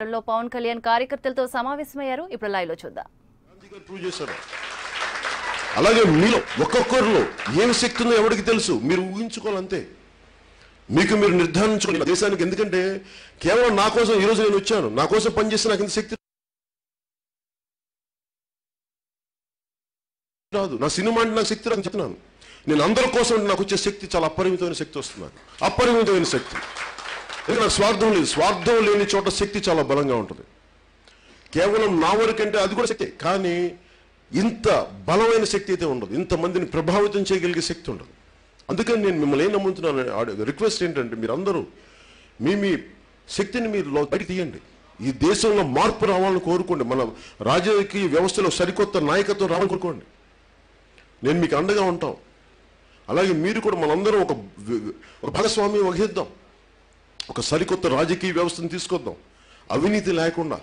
లో పవన్ కళ్యాణ్ కార్యకర్తలతో సమావేశమయ్యారు ఇప్పుడు లైవ్ లో చూద్దాం గాంధీ గారు ప్రూవ్ చేశారు అలాగే మీలో ఒక్కొక్కరిలో ఏమి శక్తి ఉందో ఎవరికి తెలుసు మీరు ఊహించుకోవాలంతే మీకు మీరు నిర్ధారించుకోండి దేశానికి ఎందుకంటే కేవలం నా కోసం ఈ రోజు నేను వచ్చాను నా కోసం పనిచేస్తే నాకు ఇంత శక్తి రాదు నా సినిమా అంటే నాకు శక్తి రాదని చెప్తున్నాను నేను అందరి కోసం నాకు వచ్చే శక్తి చాలా అపరిమితమైన శక్తి వస్తుంది నాకు అపరిమితమైన శక్తి ఎందుకంటే నాకు స్వార్థం లేదు స్వార్థం లేని చోట శక్తి చాలా బలంగా ఉంటుంది కేవలం నా వరకంటే అది కూడా శక్తి కానీ ఇంత బలమైన శక్తి అయితే ఉండదు ఇంతమందిని ప్రభావితం చేయగలిగే శక్తి ఉండదు అందుకని నేను మిమ్మల్ని ఏం నమ్ముతున్నాను రిక్వెస్ట్ ఏంటంటే మీరు అందరూ మీ మీ శక్తిని మీరు లో- బయటికి తీయండి ఈ దేశంలో మార్పు రావాలని కోరుకోండి మన రాజకీయ వ్యవస్థలో సరికొత్త నాయకత్వం రావాలని కోరుకోండి నేను మీకు అండగా ఉంటాం అలాగే మీరు కూడా మనందరం ఒక వి- ఒక భాగస్వామ్యం వహిద్దాం ఒక సరికొత్త రాజకీయ వ్యవస్థను తీసుకొద్దాం అవినీతి లేకుండా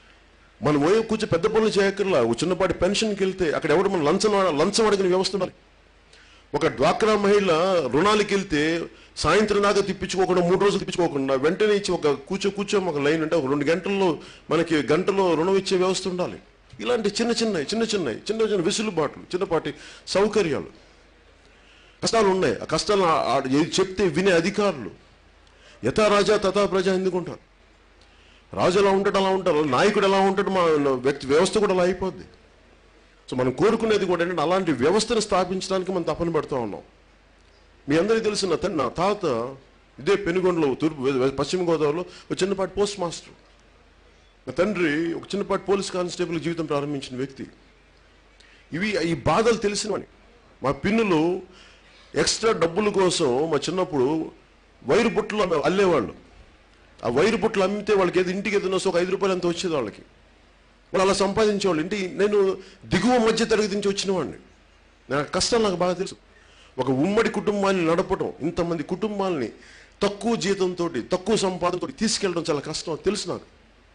మనం పోయి కూర్చో పెద్ద పనులు చేయక్కర్లా ఒక చిన్నపాటి పెన్షన్కి వెళ్తే అక్కడ ఎవడు మనం లంచం లంచం అడిగిన వ్యవస్థ ఉండాలి ఒక డ్వాక్రా మహిళ రుణాలకి వెళ్తే సాయంత్రం దాకా తిప్పించుకోకుండా మూడు రోజులు తిప్పించుకోకుండా వెంటనే ఇచ్చి ఒక కూర్చో కూర్చో ఒక లైన్ అంటే ఒక రెండు గంటల్లో మనకి గంటలో రుణం ఇచ్చే వ్యవస్థ ఉండాలి ఇలాంటి చిన్న చిన్నవి చిన్న చిన్నవి చిన్న చిన్న వెసులుబాట్లు చిన్నపాటి సౌకర్యాలు కష్టాలు ఉన్నాయి ఆ కష్టాలు ఆ- ఆ- ఏది చెప్తే వినే అధికారులు యథా రాజా తథా ప్రజ ఎందుకుంటారు రాజు ఎలా ఉంటాడు అలా ఉంటారు నాయకుడు ఎలా ఉంటాడు మా వ్యక్తి వ్యవస్థ కూడా అలా అయిపోద్ది సో మనం కోరుకునేది కూడా ఏంటంటే అలాంటి వ్యవస్థను స్థాపించడానికి మనం తపన పడుతూ ఉన్నాం మీ అందరికీ తెలిసిన తన నా తాత ఇదే పెనుగొండలో తూర్పు వె- పశ్చిమ గోదావరిలో ఒక చిన్నపాటి పోస్ట్ మాస్టర్ నా తండ్రి ఒక చిన్నపాటి పోలీస్ కానిస్టేబుల్ జీవితం ప్రారంభించిన వ్యక్తి ఇవి ఈ బాధలు తెలిసినవని మా పిన్నులు ఎక్స్ట్రా డబ్బుల కోసం మా చిన్నప్పుడు వైరు బుట్టలు అమ్మే- అల్లేవాళ్ళు ఆ వైరు బుట్టలు అమ్మితే వాళ్ళకి ఏదో ఇంటికి ఏదైనా ఒక ఐదు రూపాయలు ఎంత వచ్చేది వాళ్ళకి వాళ్ళు అలా సంపాదించేవాళ్ళు ఇంటి నేను దిగువ మధ్య తరగతి నుంచి వచ్చిన వాడిని నా కష్టం నాకు బాగా తెలుసు ఒక ఉమ్మడి కుటుంబాన్ని నడపడం ఇంతమంది కుటుంబాలని తక్కువ జీతంతో తక్కువ సంపాదనతో తీసుకెళ్ళడం చాలా కష్టం అది తెలుసు నాకు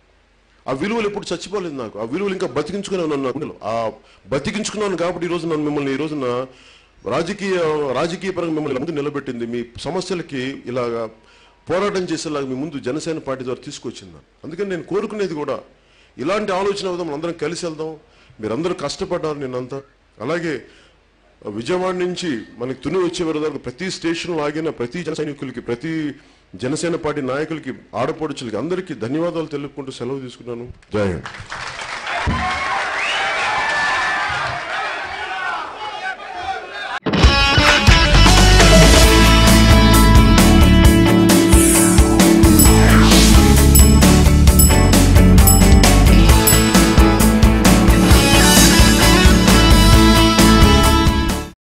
ఆ విలువలు ఎప్పుడు చచ్చిపోలేదు నాకు ఆ విలువలు ఇంకా బతికించుకునే ఉన్నాను నా గుండెలో ఆ బతికించుకున్నాను కాబట్టి ఈ రోజు నన్ను మిమ్మల్ని ఈ రోజున రాజకీయ రాజకీయ పరంగా మిమ్మల్ని ముందు నిలబెట్టింది మీ సమస్యలకి ఇలాగా పోరాటం చేసేలాగా మీ ముందు జనసేన పార్టీ ద్వారా తీసుకొచ్చింది నన్ను. అందుకని నేను కోరుకునేది కూడా ఇలాంటి ఆలోచన అవుదాం అందరం కలిసి వెళ్దాం మీరందరూ కష్టపడ్డారు నేనంతా అలాగే విజయవాడ నుంచి మనకి తుని వచ్చే వరకు ప్రతి స్టేషన్లో ఆగిన ప్రతి జన సైనికులకి ప్రతి జనసేన పార్టీ నాయకులకి ఆడపడుచులకి అందరికీ ధన్యవాదాలు తెలుపుకుంటూ సెలవు తీసుకున్నాను జై హింద్